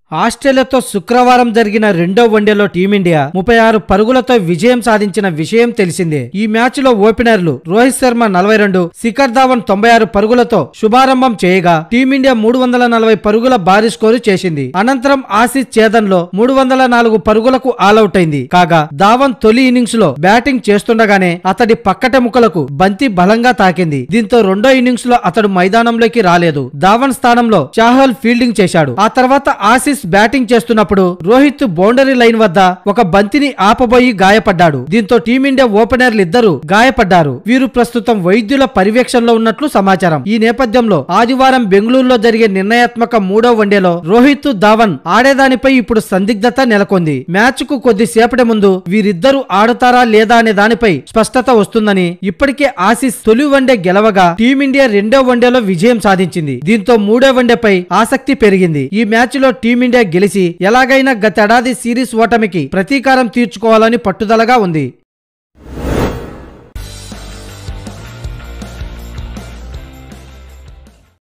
ఆస్ట్రేలియాతో శుక్రవారం జరిగిన రెండో వన్డేలో టీమిండియా ముప్పై ఆరు పరుగులతో విజయం సాధించిన విషయం తెలిసిందే ఈ మ్యాచ్ లో ఓపెనర్లు రోహిత్ శర్మ నలభై రెండు శిఖర్ ధావన్ తొంభై ఆరు పరుగులతో శుభారంభం చేయగా టీమిండియా మూడు వందల నలభై పరుగుల భారీ స్కోరు చేసింది అనంతరం ఆసీస్ ఛేదన్ లో మూడు వందల నాలుగు పరుగులకు ఆలౌట్ అయింది కాగా ధావన్ తొలి ఇన్నింగ్స్ లో బ్యాటింగ్ చేస్తుండగానే అతడి పక్కటెముకలకు బంతి బలంగా తాకింది దీంతో రెండో ఇన్నింగ్స్ లో అతడు మైదానంలోకి రాలేదు ధావన్ స్థానంలో చాహల్ ఫీల్డింగ్ చేశాడు ఆ తర్వాత ఆసీస్ బ్యాటింగ్ చేస్తున్నప్పుడు రోహిత్ బౌండరీ లైన్ వద్ద ఒక బంతిని ఆపబోయి గాయపడ్డాడు దీంతో టీమిండియా ఓపెనర్లు ఇద్దరు గాయపడ్డారు వీరు ప్రస్తుతం వైద్యుల పర్యవేక్షణలో ఉన్నట్లు సమాచారం ఈ నేపథ్యంలో ఆదివారం బెంగళూరులో జరిగే నిర్ణయాత్మక మూడో వన్డేలో రోహిత్ ధావన్ ఆడేదానిపై ఇప్పుడు సందిగ్ధత నెలకొంది మ్యాచ్ కు కొద్దిసేపటి ముందు వీరిద్దరూ ఆడుతారా లేదా అనే దానిపై స్పష్టత వస్తుందని ఇప్పటికే ఆసీస్ తొలి వన్డే గెలవగా టీమిండియా రెండో వన్డేలో విజయం సాధించింది దీంతో మూడో వన్డేపై ఆసక్తి పెరిగింది ఈ మ్యాచ్ లో టీమిండియా గెలిచి ఎలాగైనా గతేడాది సిరీస్ ఓటమికి ప్రతీకారం తీర్చుకోవాలని పట్టుదలగా ఉంది